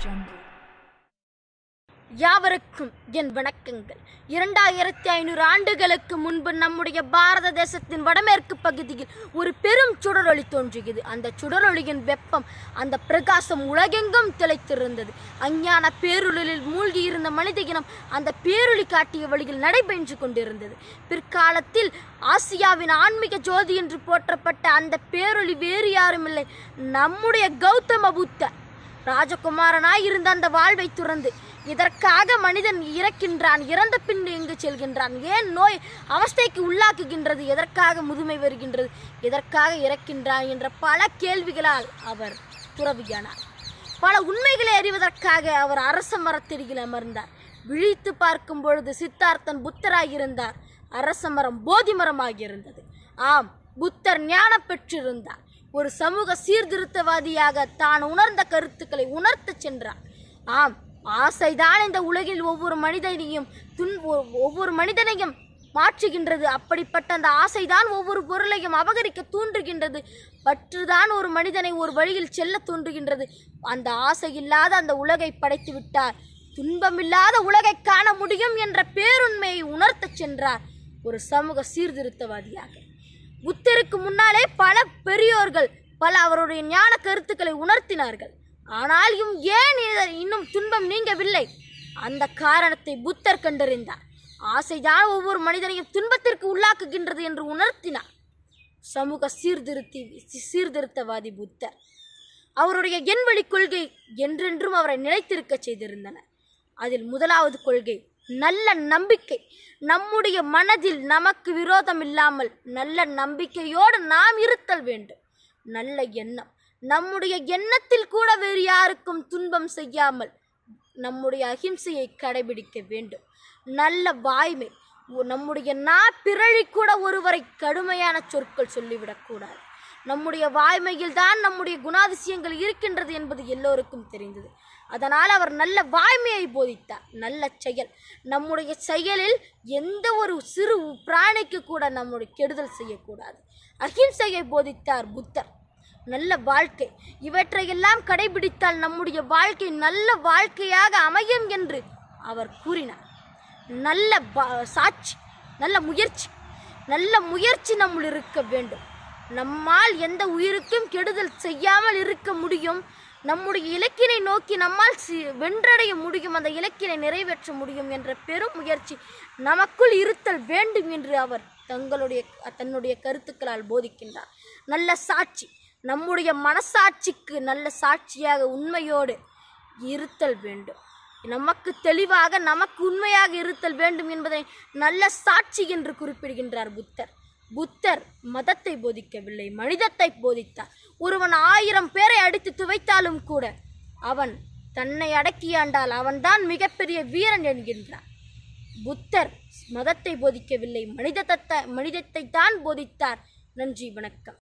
jungle. யாவருக்கும் என் வணக்கங்கள் இரண்டாயிரத்தி ஐநூறு ஆண்டுகளுக்கு முன்பு நம்முடைய பாரத தேசத்தின் வடமேற்கு பகுதியில் ஒரு பெரும் சுடரொளி தோன்றியது அந்த சுடரொளியின் வெப்பம் அந்த பிரகாசம் உலகெங்கும் திளைத்திருந்தது அஞ்ஞான பேருளில் மூழ்கி இருந்த மனித இனம் அந்த பேரொளி காட்டிய வழியில் நடைபெற்று கொண்டிருந்தது பிற்காலத்தில் ஆசியாவின் ஆன்மீக ஜோதி என்று போற்றப்பட்ட அந்த பேரொளி வேறு யாருமில்லை நம்முடைய கௌதம புத்தர் ராஜகுமாரனாய் இருந்த அந்த வாழ்வை துறந்து இதற்காக மனிதன் இறக்கின்றான் இறந்த பின் எங்கு செல்கின்றான் ஏன் நோய் அவஸ்தைக்கு உள்ளாக்குகின்றது எதற்காக முதுமை வருகின்றது எதற்காக இறக்கின்றான் என்ற பல கேள்விகளால் அவர் துறவியானார் பல உண்மைகளை அறிவதற்காக அவர் அரச மரத்தடியில் அமர்ந்தார் விழித்து பார்க்கும் பொழுது சித்தார்த்தன் புத்தராயிருந்தார் அரச மரம் போதி மரமாகியிருந்தது ஆம் புத்தர் ஞானம் பெற்றிருந்தார் ஒரு சமூக சீர்திருத்தவாதியாக தான் உணர்ந்த கருத்துக்களை உணர்த்தச் சென்றார் ஆம் ஆசைதான் இந்த உலகில் ஒவ்வொரு மனிதனையும் துன் ஒ- ஒவ்வொரு மனிதனையும் மாற்றுகின்றது அப்படிப்பட்ட அந்த ஆசைதான் ஒவ்வொரு பொருளையும் அபகரிக்க தூண்டுகின்றது பற்றுதான் ஒரு மனிதனை ஒரு வழியில் செல்ல தூண்டுகின்றது அந்த ஆசை இல்லாத அந்த உலகை படைத்து விட்டார் துன்பமில்லாத உலகை காண முடியும் என்ற பேருண்மையை உணர்த்தச் சென்றார் ஒரு சமூக சீர்திருத்தவாதியாக புத்தருக்கு முன்னாலே பல பெரியோர்கள் பல அவருடைய ஞான கருத்துக்களை உணர்த்தினார்கள் ஆனாலும் ஏன் இத- இன்னும் துன்பம் நீங்கவில்லை அந்த காரணத்தை புத்தர் கண்டறிந்தார் ஆசைதான் ஒவ்வொரு மனிதனையும் துன்பத்திற்கு உள்ளாக்குகின்றது என்று உணர்த்தினார் சமூக சீர்திருத்தி சீர்திருத்தவாதி புத்தர் அவருடைய எண்வழி கொள்கை என்றென்றும் அவரை நிலைத்திருக்கச் செய்திருந்தன அதில் முதலாவது கொள்கை நல்ல நம்பிக்கை நம்முடைய மனதில் நமக்கு விரோதம் இல்லாமல் நல்ல நம்பிக்கையோடு நாம் இருத்தல் வேண்டும் நல்ல எண்ணம் நம்முடைய எண்ணத்தில் கூட வேறு யாருக்கும் துன்பம் செய்யாமல் நம்முடைய அகிம்சையை கடைபிடிக்க வேண்டும் நல்ல வாய்மை உ- நம்முடைய நா பிறழி கூட ஒருவரை கடுமையான சொற்கள் சொல்லிவிடக்கூடாது நம்முடைய வாய்மையில் தான் நம்முடைய குணாதிசயங்கள் இருக்கின்றது என்பது எல்லோருக்கும் தெரிந்தது அதனால் அவர் நல்ல வாய்மையை போதித்தார் நல்ல செயல் நம்முடைய செயலில் எந்த ஒரு சிறு பிராணிக்கு கூட நம்முடைய கெடுதல் செய்யக்கூடாது அஹிம்சையை போதித்தார் புத்தர் நல்ல வாழ்க்கை இவற்றையெல்லாம் கடைபிடித்தால் நம்முடைய வாழ்க்கை நல்ல வாழ்க்கையாக அமையும் என்று அவர் கூறினார் நல்ல ப- சாட்சி நல்ல முயற்சி நல்ல முயற்சி நம்முள் இருக்க வேண்டும் நம்மால் எந்த உயிருக்கும் கெடுதல் செய்யாமல் இருக்க முடியும் நம்முடைய இலக்கினை நோக்கி நம்மால் சி- வென்றடைய முடியும் அந்த இலக்கினை நிறைவேற்ற முடியும் என்ற பெரும் முயற்சி நமக்குள் இருத்தல் வேண்டும் என்று அவர் தங்களுடைய தன்னுடைய கருத்துக்களால் போதிக்கின்றார் நல்ல சாட்சி நம்முடைய மனசாட்சிக்கு நல்ல சாட்சியாக உண்மையோடு இருத்தல் வேண்டும் நமக்கு தெளிவாக நமக்கு உண்மையாக இருத்தல் வேண்டும் என்பதை நல்ல சாட்சி என்று குறிப்பிடுகின்றார் புத்தர் புத்தர் மதத்தை போதிக்கவில்லை மனிதத்தை போதித்தார் ஒருவன் ஆயிரம் பேரை அடித்து துவைத்தாலும் கூட அவன் தன்னை அடக்கியாண்டால் அவன்தான் மிகப்பெரிய வீரன் என்கின்றார் புத்தர் மதத்தை போதிக்கவில்லை மனிதத்தை மனிதத்தை தான் போதித்தார் நன்றி வணக்கம்